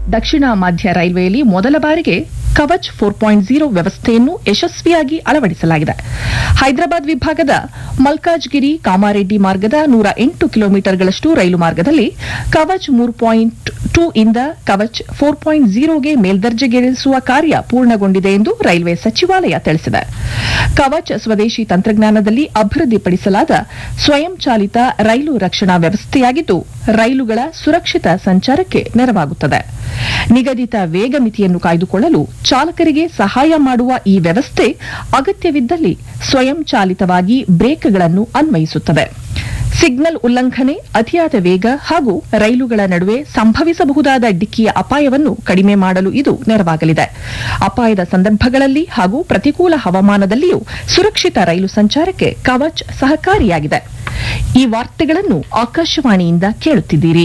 ದಕ್ಷಿಣ ಮಧ್ಯ ರೈಲ್ವೆಯಲ್ಲಿ ಮೊದಲ ಬಾರಿಗೆ ಕವಚ್ ಫೋರ್ ಪಾಯಿಂಟ್ ಜೀರೋ ವ್ಯವಸ್ಥೆಯನ್ನು ಯಶಸ್ವಿಯಾಗಿ ಅಳವಡಿಸಲಾಗಿದೆ ಹೈದರಾಬಾದ್ ವಿಭಾಗದ ಮಲ್ಕಾಜ್ಗಿರಿ ಕಾಮಾರೆಡ್ಡಿ ಮಾರ್ಗದ ನೂರ ಎಂಟು ಕಿಲೋಮೀಟರ್ಗಳಷ್ಟು ರೈಲು ಮಾರ್ಗದಲ್ಲಿ ಕವಚ್ ಮೂರು ಪಾಯಿಂಟ್ ಟೂ ಇಂದ ಕವಚ್ ಫೋರ್ ಪಾಯಿಂಟ್ ಜೀರೋಗೆ ಮೇಲ್ದರ್ಜೆಗೇರಿಸುವ ಕಾರ್ಯ ಪೂರ್ಣಗೊಂಡಿದೆ ಎಂದು ರೈಲ್ವೆ ಸಚಿವಾಲಯ ತಿಳಿಸಿದೆ ಕವಚ್ ಸ್ವದೇಶಿ ತಂತ್ರಜ್ಞಾನದಲ್ಲಿ ಅಭಿವೃದ್ಧಿಪಡಿಸಲಾದ ಸ್ವಯಂ ಚಾಲಿತ ರೈಲು ರಕ್ಷಣಾ ವ್ಯವಸ್ಥೆಯಾಗಿದ್ದು ರೈಲುಗಳ ಸುರಕ್ಷಿತ ಸಂಚಾರಕ್ಕೆ ನೆರವಾಗುತ್ತದೆ ನಿಗದಿತ ವೇಗ ಮಿತಿಯನ್ನು ಕಾಯ್ದುಕೊಳ್ಳಲು ಚಾಲಕರಿಗೆ ಸಹಾಯ ಮಾಡುವ ಈ ವ್ಯವಸ್ಥೆ ಅಗತ್ಯವಿದ್ದಲ್ಲಿ ಸ್ವಯಂ ಚಾಲಿತವಾಗಿ ಬ್ರೇಕ್ಗಳನ್ನು ಅನ್ವಯಿಸುತ್ತದೆ ಸಿಗ್ನಲ್ ಉಲ್ಲಂಘನೆ ಅತಿಯಾದ ವೇಗ ಹಾಗೂ ರೈಲುಗಳ ನಡುವೆ ಸಂಭವಿಸಬಹುದಾದ ಡಿಕ್ಕಿಯ ಅಪಾಯವನ್ನು ಕಡಿಮೆ ಮಾಡಲು ಇದು ನೆರವಾಗಲಿದೆ ಅಪಾಯದ ಸಂದರ್ಭಗಳಲ್ಲಿ ಹಾಗೂ ಪ್ರತಿಕೂಲ ಹವಾಮಾನದಲ್ಲಿಯೂ ಸುರಕ್ಷಿತ ರೈಲು ಸಂಚಾರಕ್ಕೆ ಕವಚ್ ಸಹಕಾರಿಯಾಗಿದೆ ಈ ವಾರ್ತೆಗಳನ್ನು ಆಕಾಶವಾಣಿಯಿಂದ ಕೇಳುತ್ತಿದ್ದೀರಿ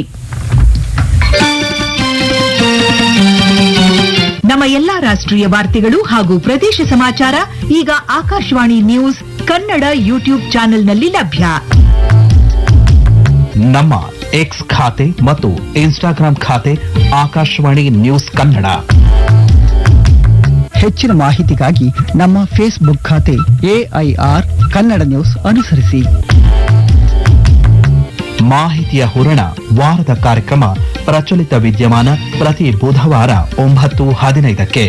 ನಮ್ಮ ಎಲ್ಲಾ ರಾಷ್ಟ್ರೀಯ ವಾರ್ತೆಗಳು ಹಾಗೂ ಪ್ರದೇಶ ಸಮಾಚಾರ ಈಗ ಆಕಾಶವಾಣಿ ನ್ಯೂಸ್ ಕನ್ನಡ ಯೂಟ್ಯೂಬ್ ಚಾನೆಲ್ನಲ್ಲಿ ಲಭ್ಯ ನಮ್ಮ ಎಕ್ಸ್ ಖಾತೆ ಮತ್ತು ಇನ್ಸ್ಟಾಗ್ರಾಂ ಖಾತೆ ಆಕಾಶವಾಣಿ ನ್ಯೂಸ್ ಕನ್ನಡ ಹೆಚ್ಚಿನ ಮಾಹಿತಿಗಾಗಿ ನಮ್ಮ ಫೇಸ್ಬುಕ್ ಖಾತೆ ಎಐಆರ್ ಕನ್ನಡ ನ್ಯೂಸ್ ಅನುಸರಿಸಿ ಮಾಹಿತಿಯ ಹೂರಣ ವಾರದ ಕಾರ್ಯಕ್ರಮ ಪ್ರಚಲಿತ ವಿದ್ಯಮಾನ ಪ್ರತಿ ಬುಧವಾರ ಒಂಬತ್ತು ಹದಿನೈದಕ್ಕೆ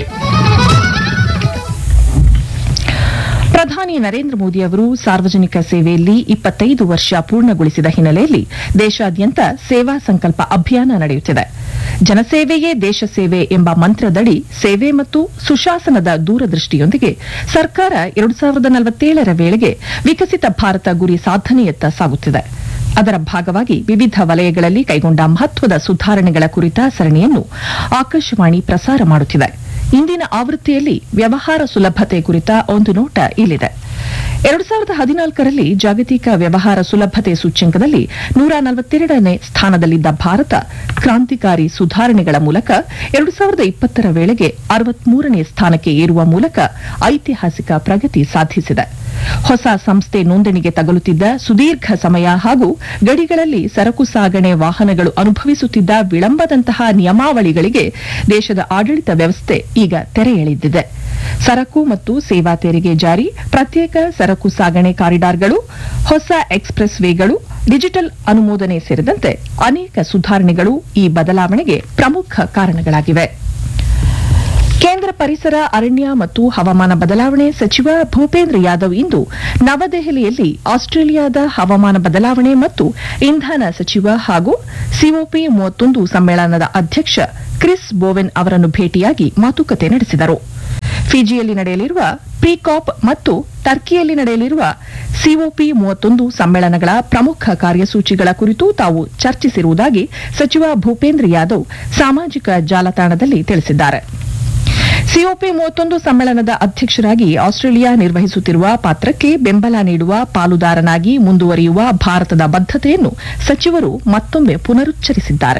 ಪ್ರಧಾನಿ ನರೇಂದ್ರ ಮೋದಿ ಅವರು ಸಾರ್ವಜನಿಕ ಸೇವೆಯಲ್ಲಿ ಇಪ್ಪತ್ತೈದು ವರ್ಷ ಪೂರ್ಣಗೊಳಿಸಿದ ಹಿನ್ನೆಲೆಯಲ್ಲಿ ದೇಶಾದ್ಯಂತ ಸೇವಾ ಸಂಕಲ್ಪ ಅಭಿಯಾನ ನಡೆಯುತ್ತಿದೆ ಜನಸೇವೆಯೇ ದೇಶ ಸೇವೆ ಎಂಬ ಮಂತ್ರದಡಿ ಸೇವೆ ಮತ್ತು ಸುಶಾಸನದ ದೂರದೃಷ್ಟಿಯೊಂದಿಗೆ ಸರ್ಕಾರ ಎರಡು ಸಾವಿರದ ನಲವತ್ತೇಳರ ವೇಳೆಗೆ ವಿಕಸಿತ ಭಾರತ ಗುರಿ ಸಾಧನೆಯತ್ತ ಸಾಗುತ್ತಿದೆ ಅದರ ಭಾಗವಾಗಿ ವಿವಿಧ ವಲಯಗಳಲ್ಲಿ ಕೈಗೊಂಡ ಮಹತ್ವದ ಸುಧಾರಣೆಗಳ ಕುರಿತ ಸರಣಿಯನ್ನು ಆಕಾಶವಾಣಿ ಪ್ರಸಾರ ಮಾಡುತ್ತಿದೆ ಇಂದಿನ ಆವೃತ್ತಿಯಲ್ಲಿ ವ್ಯವಹಾರ ಸುಲಭತೆ ಕುರಿತ ಒಂದು ನೋಟ ಇಲ್ಲಿದೆ ಎರಡು ಸಾವಿರದ ಹದಿನಾಲ್ಕರಲ್ಲಿ ಜಾಗತಿಕ ವ್ಯವಹಾರ ಸುಲಭತೆ ಸೂಚ್ಯಂಕದಲ್ಲಿ ನೂರ ನಲವತ್ತೆರಡನೇ ಸ್ಥಾನದಲ್ಲಿದ್ದ ಭಾರತ ಕ್ರಾಂತಿಕಾರಿ ಸುಧಾರಣೆಗಳ ಮೂಲಕ ಎರಡು ಸಾವಿರದ ಇಪ್ಪತ್ತರ ವೇಳೆಗೆ ಅರವತ್ಮೂರನೇ ಸ್ಥಾನಕ್ಕೆ ಏರುವ ಮೂಲಕ ಐತಿಹಾಸಿಕ ಪ್ರಗತಿ ಸಾಧಿಸಿದೆ ಹೊಸ ಸಂಸ್ಥೆ ನೋಂದಣಿಗೆ ತಗಲುತ್ತಿದ್ದ ಸುದೀರ್ಘ ಸಮಯ ಹಾಗೂ ಗಡಿಗಳಲ್ಲಿ ಸರಕು ಸಾಗಣೆ ವಾಹನಗಳು ಅನುಭವಿಸುತ್ತಿದ್ದ ವಿಳಂಬದಂತಹ ನಿಯಮಾವಳಿಗಳಿಗೆ ದೇಶದ ಆಡಳಿತ ವ್ಯವಸ್ಥೆ ಈಗ ತೆರೆ ಎಳೆದಿದೆ ಸರಕು ಮತ್ತು ಸೇವಾ ತೆರಿಗೆ ಜಾರಿ ಪ್ರತ್ಯೇಕ ಸರಕು ಸಾಗಣೆ ಕಾರಿಡಾರ್ಗಳು ಹೊಸ ಎಕ್ಸ್ಪ್ರೆಸ್ ವೇಗಳು ಡಿಜಿಟಲ್ ಅನುಮೋದನೆ ಸೇರಿದಂತೆ ಅನೇಕ ಸುಧಾರಣೆಗಳು ಈ ಬದಲಾವಣೆಗೆ ಪ್ರಮುಖ ಕಾರಣಗಳಾಗಿವೆ ಕೇಂದ್ರ ಪರಿಸರ ಅರಣ್ಯ ಮತ್ತು ಹವಾಮಾನ ಬದಲಾವಣೆ ಸಚಿವ ಭೂಪೇಂದ್ರ ಯಾದವ್ ಇಂದು ನವದೆಹಲಿಯಲ್ಲಿ ಆಸ್ಟ್ರೇಲಿಯಾದ ಹವಾಮಾನ ಬದಲಾವಣೆ ಮತ್ತು ಇಂಧನ ಸಚಿವ ಹಾಗೂ ಸಿಒಪಿ ಮೂವತ್ತೊಂದು ಸಮ್ಮೇಳನದ ಅಧ್ಯಕ್ಷ ಕ್ರಿಸ್ ಬೋವೆನ್ ಅವರನ್ನು ಭೇಟಿಯಾಗಿ ಮಾತುಕತೆ ನಡೆಸಿದರು ಫಿಜಿಯಲ್ಲಿ ನಡೆಯಲಿರುವ ಪ್ರಿಕಾಪ್ ಮತ್ತು ಟರ್ಕಿಯಲ್ಲಿ ನಡೆಯಲಿರುವ ಸಿಒಪಿ ಮೂವತ್ತೊಂದು ಸಮ್ಮೇಳನಗಳ ಪ್ರಮುಖ ಕಾರ್ಯಸೂಚಿಗಳ ಕುರಿತು ತಾವು ಚರ್ಚಿಸಿರುವುದಾಗಿ ಸಚಿವ ಭೂಪೇಂದ್ರ ಯಾದವ್ ಸಾಮಾಜಿಕ ಜಾಲತಾಣದಲ್ಲಿ ತಿಳಿಸಿದ್ದಾರೆ ಸಿಒಪಿ ಮೂವತ್ತೊಂದು ಸಮ್ಮೇಳನದ ಅಧ್ಯಕ್ಷರಾಗಿ ಆಸ್ಟ್ರೇಲಿಯಾ ನಿರ್ವಹಿಸುತ್ತಿರುವ ಪಾತ್ರಕ್ಕೆ ಬೆಂಬಲ ನೀಡುವ ಪಾಲುದಾರನಾಗಿ ಮುಂದುವರಿಯುವ ಭಾರತದ ಬದ್ಧತೆಯನ್ನು ಸಚಿವರು ಮತ್ತೊಮ್ಮೆ ಪುನರುಚ್ಚರಿಸಿದ್ದಾರೆ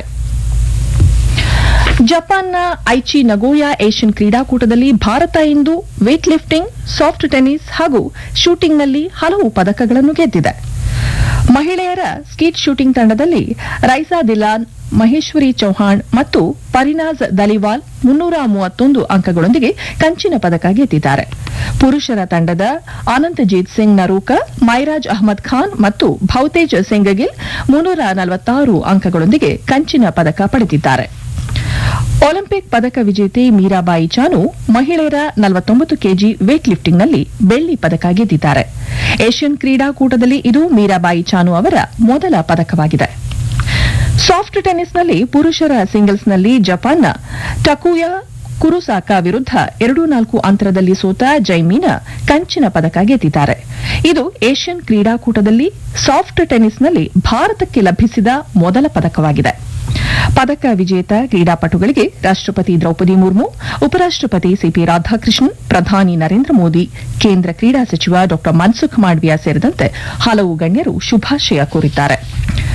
ಜಪಾನ್ನ ಐಚಿ ನಗೋಯಾ ಏಷ್ಯನ್ ಕ್ರೀಡಾಕೂಟದಲ್ಲಿ ಭಾರತ ಇಂದು ವೇಟ್ ಲಿಫ್ಟಿಂಗ್ ಸಾಫ್ಟ್ ಟೆನ್ನಿಸ್ ಹಾಗೂ ಶೂಟಿಂಗ್ನಲ್ಲಿ ಹಲವು ಪದಕಗಳನ್ನು ಗೆದ್ದಿದೆ ಮಹಿಳೆಯರ ಸ್ಕೀಟ್ ಶೂಟಿಂಗ್ ತಂಡದಲ್ಲಿ ರೈಸಾ ದಿಲಾನ್ ಮಹೇಶ್ವರಿ ಚೌಹಾಣ್ ಮತ್ತು ಪರಿನಾಜ್ ದಲಿವಾಲ್ ಮುನ್ನೂರ ಮೂವತ್ತೊಂದು ಅಂಕಗಳೊಂದಿಗೆ ಕಂಚಿನ ಪದಕ ಗೆದ್ದಿದ್ದಾರೆ ಪುರುಷರ ತಂಡದ ಆನಂದಜೀತ್ ಸಿಂಗ್ ನರೂಕ ಮೈರಾಜ್ ಅಹಮದ್ ಖಾನ್ ಮತ್ತು ಭೌತೇಜ್ ಸಿಂಗಗಿಲ್ ಮುನ್ನೂರ ನಲವತ್ತಾರು ಅಂಕಗಳೊಂದಿಗೆ ಕಂಚಿನ ಪದಕ ಪಡೆದಿದ್ದಾರೆ ಒಲಿಂಪಿಕ್ ಪದಕ ವಿಜೇತೆ ಮೀರಾಬಾಯಿ ಚಾನು ಮಹಿಳೆಯರ ನಲವತ್ತೊಂಬತ್ತು ಕೆಜಿ ವೇಟ್ ಲಿಫ್ಟಿಂಗ್ನಲ್ಲಿ ಬೆಳ್ಳಿ ಪದಕ ಗೆದ್ದಿದ್ದಾರೆ ಏಷ್ಯನ್ ಕ್ರೀಡಾಕೂಟದಲ್ಲಿ ಇದು ಮೀರಾಬಾಯಿ ಚಾನು ಅವರ ಮೊದಲ ಪದಕವಾಗಿದೆ ಸಾಫ್ಟ್ ಟೆನ್ನಿಸ್ನಲ್ಲಿ ಪುರುಷರ ಸಿಂಗಲ್ಸ್ನಲ್ಲಿ ಜಪಾನ್ನ ಟಕುಯಾ ಕುರುಸಾಕಾ ವಿರುದ್ಧ ಎರಡು ನಾಲ್ಕು ಅಂತರದಲ್ಲಿ ಸೋತ ಜೈಮೀನಾ ಕಂಚಿನ ಪದಕ ಗೆದ್ದಿದ್ದಾರೆ ಇದು ಏಷ್ಯನ್ ಕ್ರೀಡಾಕೂಟದಲ್ಲಿ ಸಾಫ್ಟ್ ಟೆನ್ನಿಸ್ನಲ್ಲಿ ಭಾರತಕ್ಕೆ ಲಭಿಸಿದ ಮೊದಲ ಪದಕವಾಗಿದೆ ಪದಕ ವಿಜೇತ ಕ್ರೀಡಾಪಟುಗಳಿಗೆ ರಾಷ್ಟಪತಿ ದ್ರೌಪದಿ ಮುರ್ಮು ಉಪರಾಷ್ಟಪತಿ ಸಿಪಿ ರಾಧಾಕೃಷ್ಣನ್ ಪ್ರಧಾನಿ ನರೇಂದ್ರ ಮೋದಿ ಕೇಂದ್ರ ಕ್ರೀಡಾ ಸಚಿವ ಡಾ ಮನ್ಸುಖ್ ಮಾಂಡವಿಯಾ ಸೇರಿದಂತೆ ಹಲವು ಗಣ್ಯರು ಶುಭಾಶಯ ಕೋರಿದ್ದಾರೆ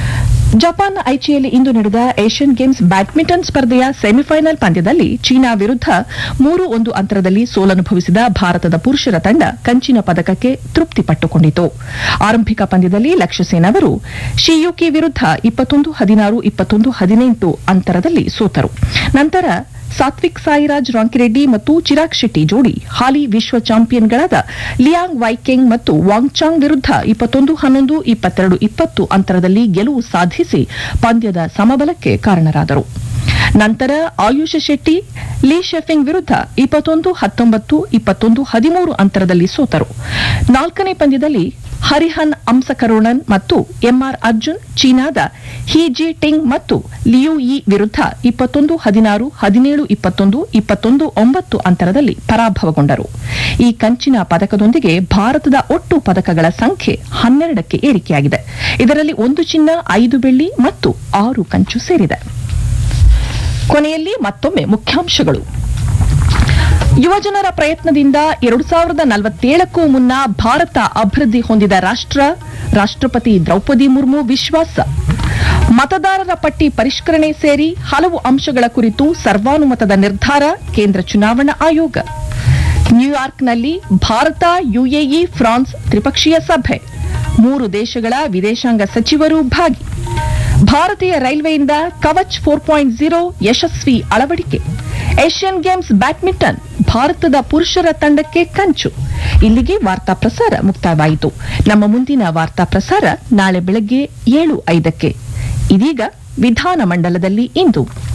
ಜಪಾನ್ನ ಐಚಿಯಲ್ಲಿ ಇಂದು ನಡೆದ ಏಷ್ಯನ್ ಗೇಮ್ಸ್ ಬ್ಯಾಡ್ಮಿಂಟನ್ ಸ್ಪರ್ಧೆಯ ಸೆಮಿಫೈನಲ್ ಪಂದ್ಯದಲ್ಲಿ ಚೀನಾ ವಿರುದ್ಧ ಮೂರು ಒಂದು ಅಂತರದಲ್ಲಿ ಸೋಲನುಭವಿಸಿದ ಭಾರತದ ಪುರುಷರ ತಂಡ ಕಂಚಿನ ಪದಕಕ್ಕೆ ತೃಪ್ತಿ ಪಟ್ಟುಕೊಂಡಿತು ಆರಂಭಿಕ ಪಂದ್ಯದಲ್ಲಿ ಲಕ್ಷ್ಯ ಸೇನ್ ಅವರು ಶಿಯುಕಿ ವಿರುದ್ಧ ಇಪ್ಪತ್ತೊಂದು ಹದಿನಾರು ಇಪ್ಪತ್ತೊಂದು ಹದಿನೆಂಟು ಅಂತರದಲ್ಲಿ ಸೋತರು ನಂತರ ಸಾತ್ವಿಕ್ ಸಾಯಿರಾಜ್ ರಾಂಕಿರೆಡ್ಡಿ ಮತ್ತು ಚಿರಾಗ್ ಶೆಟ್ಟಿ ಜೋಡಿ ಹಾಲಿ ವಿಶ್ವ ಚಾಂಪಿಯನ್ಗಳಾದ ಲಿಯಾಂಗ್ ವೈಕೆಂಗ್ ಮತ್ತು ವಾಂಗ್ಚಾಂಗ್ ವಿರುದ್ಧ ಇಪ್ಪತ್ತೊಂದು ಹನ್ನೊಂದು ಇಪ್ಪತ್ತೆರಡು ಇಪ್ಪತ್ತು ಅಂತರದಲ್ಲಿ ಗೆಲುವು ಸಾಧಿಸಿ ಪಂದ್ಯದ ಸಮಬಲಕ್ಕೆ ಕಾರಣರಾದರು ನಂತರ ಆಯುಷ್ ಶೆಟ್ಟಿ ಲೀ ಶೆಫಿಂಗ್ ವಿರುದ್ಧ ಇಪ್ಪತ್ತೊಂದು ಹತ್ತೊಂಬತ್ತು ಇಪ್ಪತ್ತೊಂದು ಹದಿಮೂರು ಅಂತರದಲ್ಲಿ ಸೋತರು ನಾಲ್ಕನೇ ಪಂದ್ಯದಲ್ಲಿ ಹರಿಹನ್ ಅಂಸಕರೋಣನ್ ಮತ್ತು ಎಂಆರ್ ಅರ್ಜುನ್ ಚೀನಾದ ಹಿ ಜಿ ಟಿಂಗ್ ಮತ್ತು ಲಿಯು ಇ ವಿರುದ್ಧ ಇಪ್ಪತ್ತೊಂದು ಹದಿನಾರು ಹದಿನೇಳು ಇಪ್ಪತ್ತೊಂದು ಇಪ್ಪತ್ತೊಂದು ಒಂಬತ್ತು ಅಂತರದಲ್ಲಿ ಪರಾಭವಗೊಂಡರು ಈ ಕಂಚಿನ ಪದಕದೊಂದಿಗೆ ಭಾರತದ ಒಟ್ಟು ಪದಕಗಳ ಸಂಖ್ಯೆ ಹನ್ನೆರಡಕ್ಕೆ ಏರಿಕೆಯಾಗಿದೆ ಇದರಲ್ಲಿ ಒಂದು ಚಿನ್ನ ಐದು ಬೆಳ್ಳಿ ಮತ್ತು ಆರು ಕಂಚು ಸೇರಿದೆ ಕೊನೆಯಲ್ಲಿ ಮತ್ತೊಮ್ಮೆ ಮುಖ್ಯಾಂಶಗಳು ಯುವಜನರ ಪ್ರಯತ್ನದಿಂದ ಎರಡು ಸಾವಿರದ ನಲವತ್ತೇಳಕ್ಕೂ ಮುನ್ನ ಭಾರತ ಅಭಿವೃದ್ಧಿ ಹೊಂದಿದ ರಾಷ್ಟ್ರ ರಾಷ್ಟ್ರಪತಿ ದ್ರೌಪದಿ ಮುರ್ಮು ವಿಶ್ವಾಸ ಮತದಾರರ ಪಟ್ಟಿ ಪರಿಷ್ಕರಣೆ ಸೇರಿ ಹಲವು ಅಂಶಗಳ ಕುರಿತು ಸರ್ವಾನುಮತದ ನಿರ್ಧಾರ ಕೇಂದ್ರ ಚುನಾವಣಾ ಆಯೋಗ ನ್ಯೂಯಾರ್ಕ್ನಲ್ಲಿ ಭಾರತ ಯುಎಇ ಫ್ರಾನ್ಸ್ ತ್ರಿಪಕ್ಷೀಯ ಸಭೆ ಮೂರು ದೇಶಗಳ ವಿದೇಶಾಂಗ ಸಚಿವರು ಭಾಗಿ ಭಾರತೀಯ ರೈಲ್ವೆಯಿಂದ ಕವಚ್ ಫೋರ್ ಪಾಯಿಂಟ್ ಜೀರೋ ಯಶಸ್ವಿ ಅಳವಡಿಕೆ ಏಷ್ಯನ್ ಗೇಮ್ಸ್ ಬ್ಯಾಡ್ಮಿಂಟನ್ ಭಾರತದ ಪುರುಷರ ತಂಡಕ್ಕೆ ಕಂಚು ಇಲ್ಲಿಗೆ ವಾರ್ತಾ ಪ್ರಸಾರ ಮುಕ್ತಾಯವಾಯಿತು ನಮ್ಮ ಮುಂದಿನ ವಾರ್ತಾ ಪ್ರಸಾರ ನಾಳೆ ಬೆಳಗ್ಗೆ ಏಳು ಐದಕ್ಕೆ ಇದೀಗ ವಿಧಾನಮಂಡಲದಲ್ಲಿ ಇಂದು